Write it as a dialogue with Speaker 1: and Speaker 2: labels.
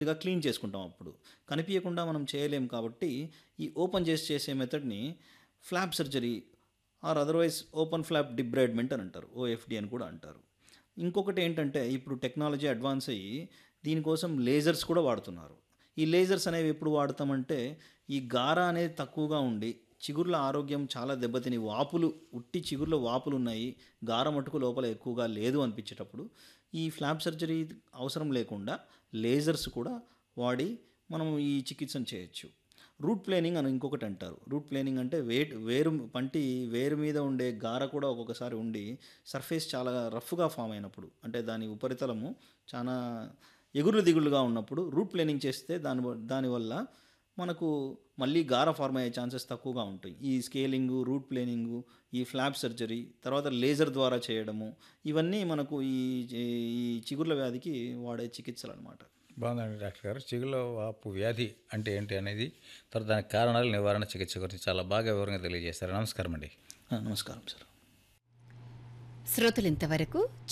Speaker 1: ఇక క్లీన్ చేసుకుంటాం అప్పుడు కనిపించకుండా మనం చేయలేం కాబట్టి ఈ ఓపెన్ చేసి చేసే మెథడ్ని flap surgery or otherwise open flap debridement అని అంటారు ఓఎఫ్డి అని కూడా అంటారు ఇంకొకటి ఏంటంటే ఇప్పుడు టెక్నాలజీ అడ్వాన్స్ అయ్యి దీనికోసం లేజర్స్ కూడా వాడుతున్నారు ఈ లేజర్స్ అనేవి ఎప్పుడు వాడతామంటే ఈ గార అనేది తక్కువగా ఉండి చిగుర్ల ఆరోగ్యం చాలా దెబ్బతిని వాపులు ఉట్టి చిగుర్లో వాపులు ఉన్నాయి గార మటుకు లోపల ఎక్కువగా లేదు అనిపించేటప్పుడు ఈ ఫ్లాప్ సర్జరీ అవసరం లేకుండా లేజర్స్ కూడా వాడి మనం ఈ చికిత్సను చేయొచ్చు రూట్ ప్లేనింగ్ అని ఇంకొకటి అంటారు రూట్ ప్లేనింగ్ అంటే వేట్ వేరు పంటి వేరు మీద ఉండే గార కూడా ఒక్కొక్కసారి ఉండి సర్ఫేస్ చాలా రఫ్గా ఫామ్ అయినప్పుడు అంటే దాని ఉపరితలము చాలా ఎగురులు దిగులుగా ఉన్నప్పుడు రూట్ ప్లేనింగ్ చేస్తే దాని వ- దానివల్ల మనకు మళ్ళీ గార ఫార్మ్ అయ్యే ఛాన్సెస్ తక్కువగా ఉంటాయి ఈ స్కేలింగు రూట్ ప్లేనింగు ఈ ఫ్లాప్ సర్జరీ తర్వాత లేజర్ ద్వారా చేయడము ఇవన్నీ మనకు ఈ ఈ చిగుర్ల వ్యాధికి వాడే చికిత్సలు అనమాట
Speaker 2: బాగుందండి డాక్టర్ గారు చిగులో వాపు వ్యాధి అంటే ఏంటి అనేది తర్వాత దానికి కారణాలు నివారణ చికిత్స గురించి చాలా బాగా వివరంగా తెలియజేశారు నమస్కారం అండి
Speaker 1: నమస్కారం సార్
Speaker 3: శ్రోతలు ఇంతవరకు